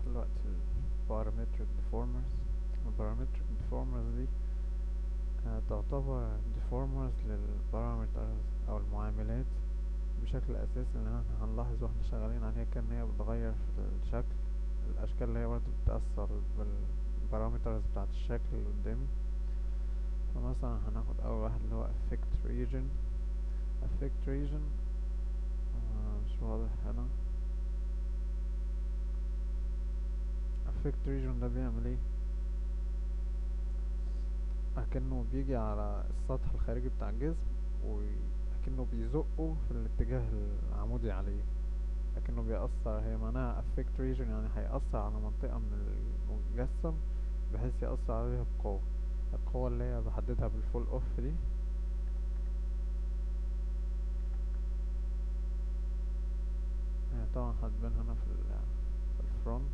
دلوقتي البارامتريك ديفورمرز البارامتريك ديفورمرز دي آه، تعتبر ديفورمرز للبارامترز او المعاملات بشكل اساسي لان احنا هنلاحظ واحنا شغالين عليها كان هي بتغير في الشكل الاشكال اللي هي برضه بتأثر بالبارامترز بتاعت الشكل اللي قدامي فمثلا هناخد اول واحد اللي هو effect region effect region آه، مش واضح هنا effect region ده بيعمل ايه اكنه بيجي على السطح الخارجي بتاع الجسم وأكنه بيزقه في الاتجاه العمودي عليه أكنه بيأثر هي معناها affect region يعني هيأثر على منطقة من المجسم بحيث يأثر عليها بقوة القوة اللي هي بحددها بالفول اوف دي هي طبعا هتبان هنا في ال في الفرونت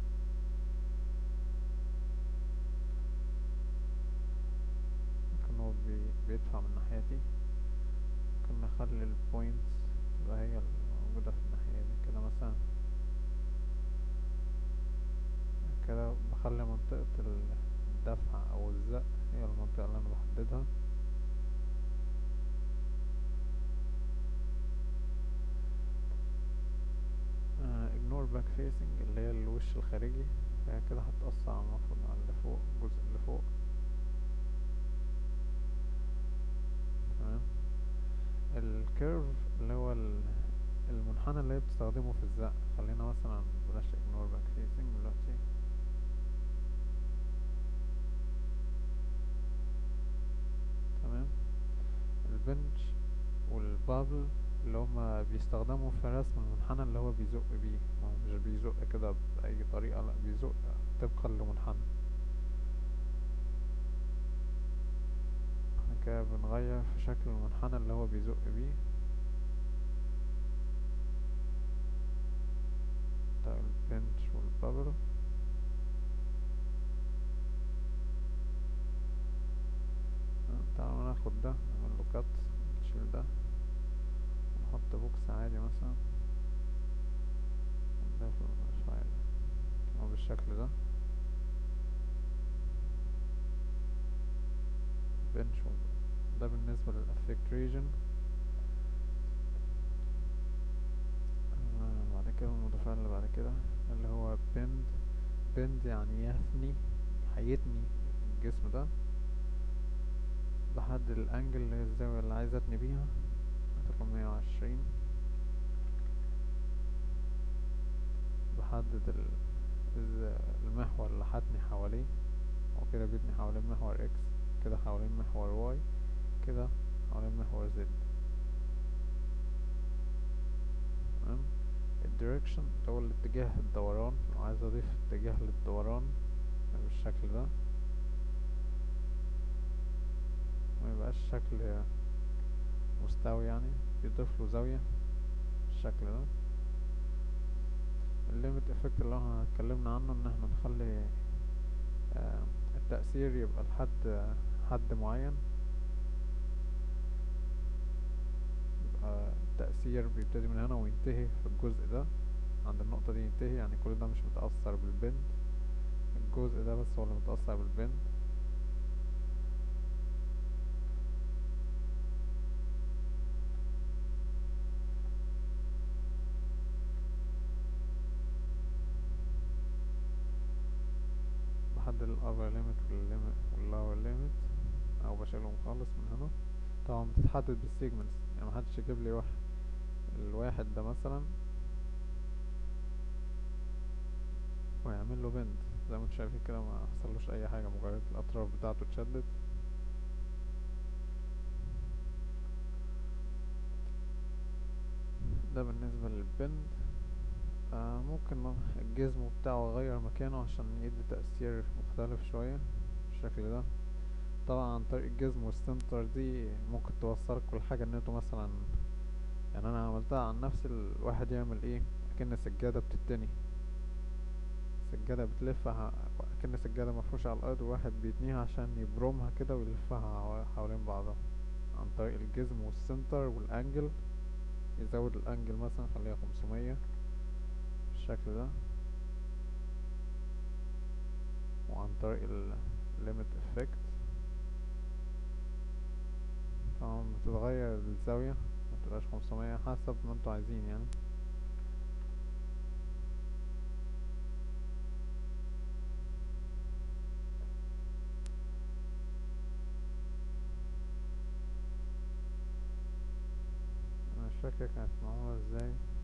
ممكن هو بي بيدفع من ناحيتي ممكن نخلي البوينتس تبقى هي الموجودة في الناحية دي كده مثلا كده بخلي منطقة الدفع أو الزق هي المنطقة اللي أنا بحددها ignore back facing اللي هي الوش الخارجي فهي كده هتأثر على المفروض على اللي فوق الجزء اللي فوق تمام الكيرف اللي هو ال- المنحنى اللي هي بتستخدمه في الزق خلينا مثلا بلاش ignore back facing دلوقتي تمام البنش والبابل اللي هما بيستخدموا في رسم المنحنى اللي هو بيزق بيه ما هو مش بيزق كده بأي طريقة لا بيزق طبقا لمنحنى احنا كده بنغير في شكل المنحنى اللي هو بيزق بيه ده البنش والبابل تعالوا ناخد ده نعمل له كات نشيل ده ونحط بوكس عادي مثلا ونضيف له الفايل هو بالشكل ده بنش ده بالنسبة للأفكت ريجن بعد كده المتفاعل اللي بعد كده اللي هو بند بند يعني يثني هيتني الجسم ده بحدد الانجل اللي هي الزاوية اللي عايز اتني بيها هتبقى مية وعشرين بحدد ال... الز- المحور اللي هتني حواليه هو كده بيتني حوالين محور اكس كده حوالين محور واي كده حوالين محور زد تمام الدايركشن اللي هو الاتجاه الدوران لو عايز اضيف اتجاه للدوران بالشكل ده ما يبقاش شكل مستوي يعني بيضيف له زاوية بالشكل ده الليميت افكت اللي احنا اتكلمنا عنه ان احنا نخلي آه، التأثير يبقى لحد حد معين يبقى التأثير بيبتدي من هنا وينتهي في الجزء ده عند النقطة دي ينتهي يعني كل ده مش متأثر بالبند الجزء ده بس هو اللي متأثر بالبند بحدد الأبر ليميت والليميت واللور ليميت أو بشيلهم خالص من هنا طبعا بتتحدد بالسيجمنتس يعني محدش يجيب لي واحد الواحد ده مثلا ويعمل له بند زي ما انتم شايفين كده ما حصلوش اي حاجة مجرد الاطراف بتاعته اتشدت ده بالنسبة للبند آه ممكن الجزم بتاعه اغير مكانه عشان يدي تأثير مختلف شوية بالشكل ده طبعا عن طريق الجزم والسنتر دي ممكن توصلك كل حاجة ان انتوا مثلا يعني انا عملتها عن نفسي الواحد يعمل ايه اكن سجادة بتتني سجادة بتلف ع- اكن سجادة مفروشة على الارض وواحد بيتنيها عشان يبرمها كده ويلفها حوا- حوالين بعضها عن طريق الجزم والسنتر والانجل يزود الانجل مثلا خليها خمسمية بالشكل ده وعن طريق ال limit effect طبعا بتتغير الزاوية متبقاش خمسمية حسب ما انتوا عايزين يعني انا مش فاكر كانت معمولة ازاي